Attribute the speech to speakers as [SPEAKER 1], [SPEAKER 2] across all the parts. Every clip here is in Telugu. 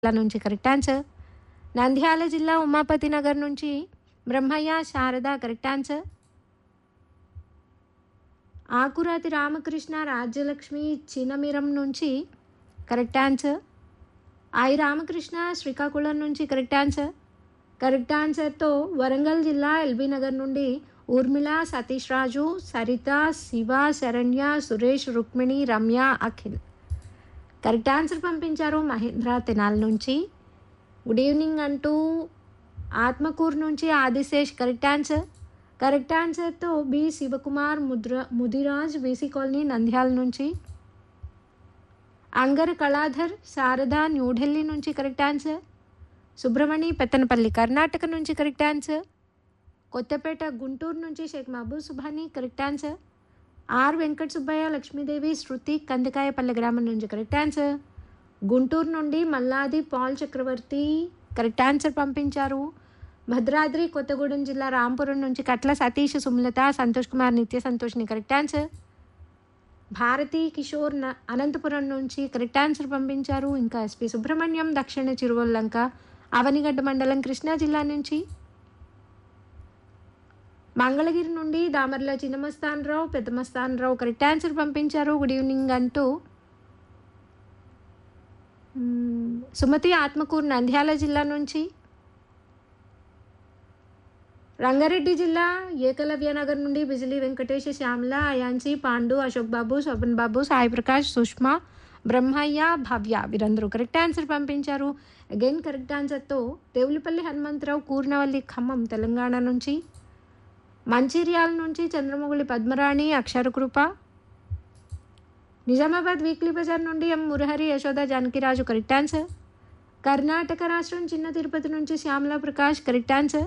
[SPEAKER 1] జిల్లా నుంచి కరెక్ట్ ఆన్సర్ నంద్యాల జిల్లా ఉమాపతి నగర్ నుంచి బ్రహ్మయ్య శారద కరెక్ట్ ఆన్సర్ ఆకురాతి రామకృష్ణ రాజ్యలక్ష్మి చినమిరం నుంచి correct answer I Ramakrishna Srikakulam నుంచి కరెక్ట్ ఆన్సర్ కరెక్ట్ ఆన్సర్తో వరంగల్ జిల్లా ఎల్బీ నగర్ నుండి ఊర్మిళ సతీష్ రాజు సరిత శివ శరణ్య సురేష్ రుక్మిణి రమ్య అఖిల్ కరెక్ట్ ఆన్సర్ పంపించారు మహేంద్ర తెనాల్ నుంచి గుడ్ ఈవినింగ్ అంటూ ఆత్మకూరు నుంచి ఆదిశేష్ కరెక్ట్ ఆన్సర్ కరెక్ట్ ఆన్సర్తో B Shivakumar Mudra Mudiraj BC colony Nandyal నుంచి అంగర్ కళాధర్ శారద న్యూఢిల్లీ నుంచి కరెక్ట్ ఆన్సర్ సుబ్రమణి పెత్తనపల్లి కర్ణాటక నుంచి కరెక్ట్ ఆన్సర్ కొత్తపేట గుంటూరు నుంచి Sheikh Mahaboob Subhani correct answer R Venkata Subbaiah Lakshmidevi Shruti Kandikayapalli గ్రామం నుంచి కరెక్ట్ ఆన్సర్ గుంటూరు నుండి మల్లాది పాల్ చక్రవర్తి కరెక్ట్ ఆన్సర్ పంపించారు భద్రాద్రి కొత్తగూడెం జిల్లా రాంపురం నుంచి కట్ల సతీష్ సుమలత సంతోష్ కుమార్ నిత్య సంతోష్ని కరెక్ట్ ఆన్సర్ భారతి కిషోర్ న- అనంతపురం నుంచి కరెక్ట్ ఆన్సర్ పంపించారు ఇంకా ఎస్పి సుబ్రహ్మణ్యం దక్షిణ చిరువల్లంక అవనిగడ్డ మండలం కృష్ణా జిల్లా నుంచి మంగళగిరి నుండి దామర్ల చిన్నమస్తానరావు పెద్దమస్తానరావు కరెక్ట్ ఆన్సర్ పంపించారు గుడ్ ఈవినింగ్ అంటూ మ్మ్, సుమతి ఆత్మకూరు నంద్యాల జిల్లా నుంచి రంగారెడ్డి జిల్లా ఏకలవ్య నగర్ నుండి బిజిలీ వెంకటేష్ శ్యామల అయాంచి పాండు అశోక్ బాబు శోభన్ బాబు సాయి ప్రకాష్ సుష్మా బ్రహ్మయ్య భవ్య వీరందరూ కరెక్ట్ ఆన్సర్ పంపించారు అగైన్ కరెక్ట్ ఆన్సర్తో దేవులపల్లి హనుమంతరావు కూర్నవల్లి ఖమ్మం తెలంగాణ నుంచి మంచిర్యాల నుంచి చంద్రమౌళి పద్మరాణి అక్షరకృప నిజామాబాద్ వీక్లీ బజార్ నుండి M Murahari Yashoda Janakiraju correct answer Karnataka రాష్ట్రం చిన్న తిరుపతి నుంచి Shyamala Prakash correct answer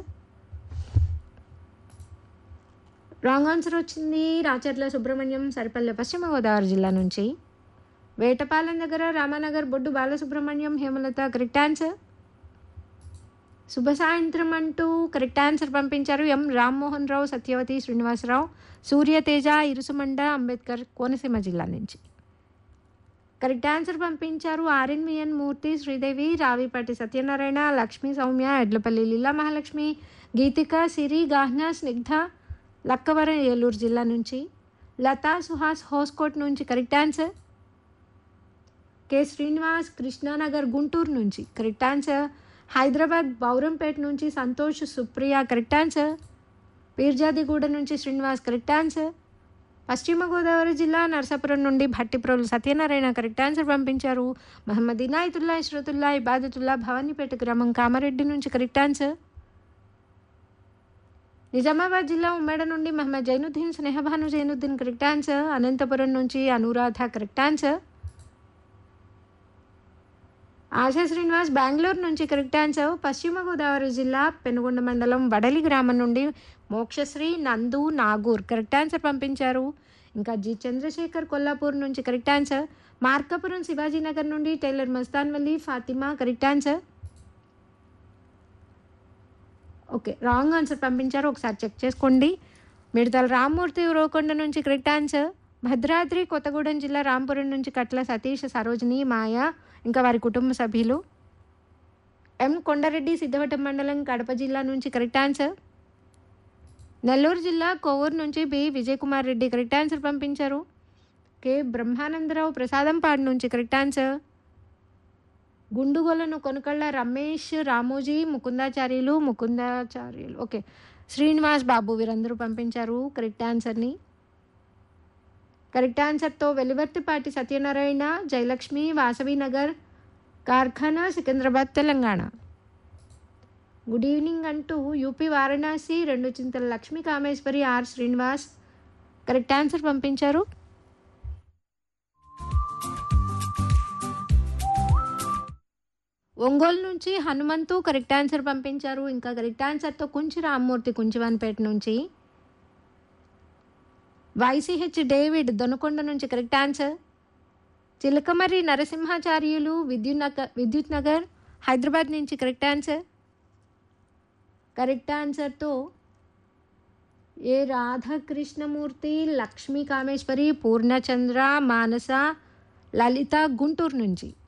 [SPEAKER 1] wrong answer వచ్చింది రాచర్ల సుబ్రహ్మణ్యం సరిపల్లె పశ్చిమ గోదావరి జిల్లా నుంచి వేటపాలెం దగ్గర రామానగర్ బొడ్డు బాలసుబ్రహ్మణ్యం హేమలత కరెక్ట్ ఆన్సర్ శుభ సాయంత్రం అంటూ కరెక్ట్ ఆన్సర్ పంపించారు ఎం రామ్మోహన్ రావు సత్యవతి శ్రీనివాసరావు సూర్యతేజ ఇరుసుమండ అంబేద్కర్ కోనసీమ జిల్లా నుంచి కరెక్ట్ ఆన్సర్ పంపించారు ఆర్ఎన్విఎన్ మూర్తి శ్రీదేవి రావిపాటి సత్యనారాయణ లక్ష్మీ సౌమ్య ఎడ్లపల్లి లీలా మహాలక్ష్మి గీతిక సిరి గాహ్న స్నిగ్ధ లక్కవరం ఏలూరు జిల్లా నుంచి లతా సుహాస్ హోస్కోట్ నుంచి correct answer K Srinivas Krishnanagar Guntur నుంచి కరెక్ట్ ఆన్సర్ హైదరాబాద్ బౌరంపేట నుంచి సంతోష్ సుప్రియ కరెక్ట్ ఆన్సర్ పీర్జాదిగూడ నుంచి శ్రీనివాస్ కరెక్ట్ ఆన్సర్ పశ్చిమ గోదావరి జిల్లా నరసాపురం నుండి భట్టిప్రోలు సత్యనారాయణ కరెక్ట్ ఆన్సర్ పంపించారు మహమ్మద్ ఇనాయతుల్లా ఇష్రతుల్లా ఇబాదతుల్లా భవానీపేట గ్రామం కామారెడ్డి నుంచి కరెక్ట్ ఆన్సర్ నిజామాబాద్ జిల్లా ఉమ్మేడ నుండి మహమ్మద్ జైనుద్దీన్ స్నేహభాను జైనుద్దీన్ కరెక్ట్ ఆన్సర్ అనంతపురం నుంచి అనురాధ కరెక్ట్ ఆన్సర్ ఆశా శ్రీనివాస్ బెంగళూరు నుంచి కరెక్ట్ ఆన్సర్ పశ్చిమ గోదావరి జిల్లా పెనుగొండ మండలం వడలి గ్రామం నుండి మోక్షశ్రీ నందు నాగూర్ కరెక్ట్ ఆన్సర్ పంపించారు ఇంకా జి చంద్రశేఖర్ కొల్లాపూర్ నుంచి కరెక్ట్ ఆన్సర్ మార్కాపురం శివాజీనగర్ నుండి tailor Mastanvalli Fatima correct answer okay wrong answer పంపించారు ఒకసారి చెక్ చేసుకోండి మిడతల రామ్మూర్తి ఉరవకొండ నుంచి కరెక్ట్ ఆన్సర్ భద్రాద్రి కొత్తగూడెం జిల్లా రాంపురం నుంచి కట్ల సతీష్ సరోజిని మాయ ఇంకా వారి కుటుంబ సభ్యులు ఎం కొండారెడ్డి సిద్ధవటం మండలం కడప జిల్లా నుంచి కరెక్ట్ ఆన్సర్ నెల్లూరు జిల్లా కోవూరు నుంచి B Vijay Kumar Reddy correct answer పంపించారు కె బ్రహ్మానందరావు ప్రసాదంపాడు నుంచి correct answer Gundugolanu Konukalla Ramesh Ramoji Mukundacharyulu Mukundacharyulu okay Srinivas Babu వీరందరూ పంపించారు కరెక్ట్ ఆన్సర్ని కరెక్ట్ ఆన్సర్తో వెలివర్తిపాటి సత్యనారాయణ జయలక్ష్మి వాసవి నగర్ కార్ఖానా సికింద్రాబాద్ తెలంగాణ గుడ్ ఈవినింగ్ అంటూ యూపీ వారణాసి రెండు Chintala Lakshmi Kameswari R Srinivas correct answer పంపించారు ఒంగోలు నుంచి హనుమంతు కరెక్ట్ ఆన్సర్ పంపించారు ఇంకా కరెక్ట్ ఆన్సర్తో కుంచి రామ్మూర్తి కుంచివాన్పేట నుంచి వైసీహెచ్ డేవిడ్ దొనకొండ నుంచి కరెక్ట్ ఆన్సర్ చిలకమర్రి నరసింహాచార్యులు విద్యుత్ నగర్ విద్యుత్ నగర్ హైదరాబాద్ నుంచి కరెక్ట్ ఆన్సర్ కరెక్ట్ ఆన్సర్తో ఏ రాధాకృష్ణమూర్తి లక్ష్మీ కామేశ్వరి పూర్ణచంద్ర మానస లలిత గుంటూరు నుంచి